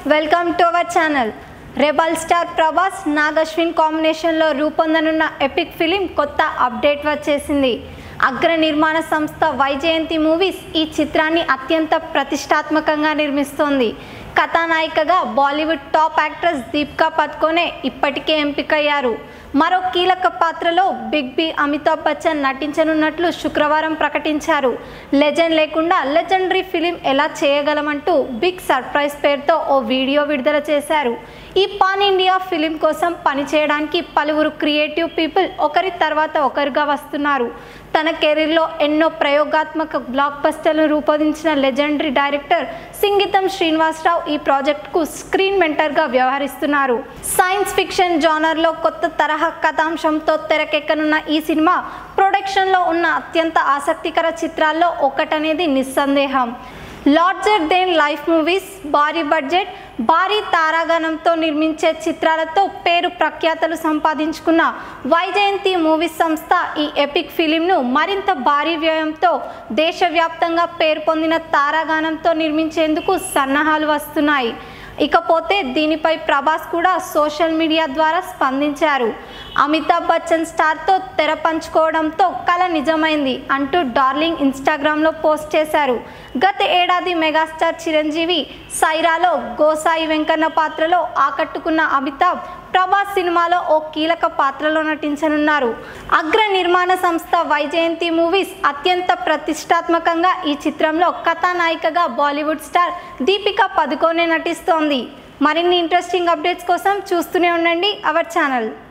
welcome to our channel rebel star Prabhas Nag Ashwin కాంబినేషన్లో రూపొందనున్న epic film కొత్త అప్డేట్ వచ్చేసింది అగ్ర నిర్మాణ సంస్థ వైజయంతి మూవీస్ ఈ చిత్రాన్ని అత్యంత ప్రతిష్టాత్మకంగా నిర్మిస్తోంది కథానాయికగా Bollywood top actress Deepika Padukone ఇప్పటికే ఎంపికయ్యారు మరో కీలక పాత్రలో బిగ్ బి అమితాబ్ బచ్చన్ నటించనున్నట్లు శుక్రవారం ప్రకటించారు లెజెండ్ లేకుండా లెజెండరీ ఫిలిం ఎలా చేయగలమంటూ బిగ్ సర్ప్రైజ్ పేరుతో ఓ వీడియో విడుదల చేశారు ఈ పాన్ ఇండియా ఫిలిం కోసం పనిచేయడానికి పలువురు క్రియేటివ్ పీపుల్ ఒకరి తర్వాత ఒకరుగా వస్తున్నారు తన కెరీర్లో ఎన్నో ప్రయోగాత్మక బ్లాక్ బస్టర్లను రూపొందించిన లెజెండరీ డైరెక్టర్ సింగీతం శ్రీనివాసరావు ఈ ప్రాజెక్టుకు స్క్రీన్ మెంటర్గా వ్యవహరిస్తున్నారు సైన్స్ ఫిక్షన్ జానర్లో కొత్త తరహా కథాంశంతో తెరకెక్కనున్న ఈ సినిమా ప్రొడక్షన్లో ఉన్న అత్యంత ఆసక్తికర చిత్రాల్లో ఒకటనేది నిస్సందేహం లార్జర్ దెన్ లైఫ్ మూవీస్ భారీ బడ్జెట్ భారీ తారాగణంతో నిర్మించే చిత్రాలతో పేరు ప్రఖ్యాతలు సంపాదించుకున్న వైజయంతి మూవీస్ సంస్థ ఈ ఎపిక్ ఫిలింను మరింత భారీ వ్యయంతో దేశవ్యాప్తంగా పేరు పొందిన తారాగానంతో నిర్మించేందుకు సన్నాహాలు వస్తున్నాయి ఇకపోతే దీనిపై ప్రభాస్ కూడా సోషల్ మీడియా ద్వారా స్పందించారు అమితాబ్ బచ్చన్ స్టార్తో తెర పంచుకోవడంతో కళ నిజమైంది అంటూ డార్లింగ్ ఇన్స్టాగ్రామ్లో పోస్ట్ చేశారు గత ఏడాది మెగాస్టార్ చిరంజీవి సైరాలో గోసాయి వెంకన్న పాత్రలో ఆకట్టుకున్న అమితాబ్ ప్రభాస్ సినిమాలో ఓ కీలక పాత్రలో నటించనున్నారు అగ్ర నిర్మాణ సంస్థ వైజయంతి మూవీస్ అత్యంత ప్రతిష్టాత్మకంగా ఈ చిత్రంలో కథానాయికగా బాలీవుడ్ స్టార్ దీపికా పదుకోనే నటిస్తోంది మరిన్ని ఇంట్రెస్టింగ్ అప్డేట్స్ కోసం చూస్తూనే ఉండండి అవర్ ఛానల్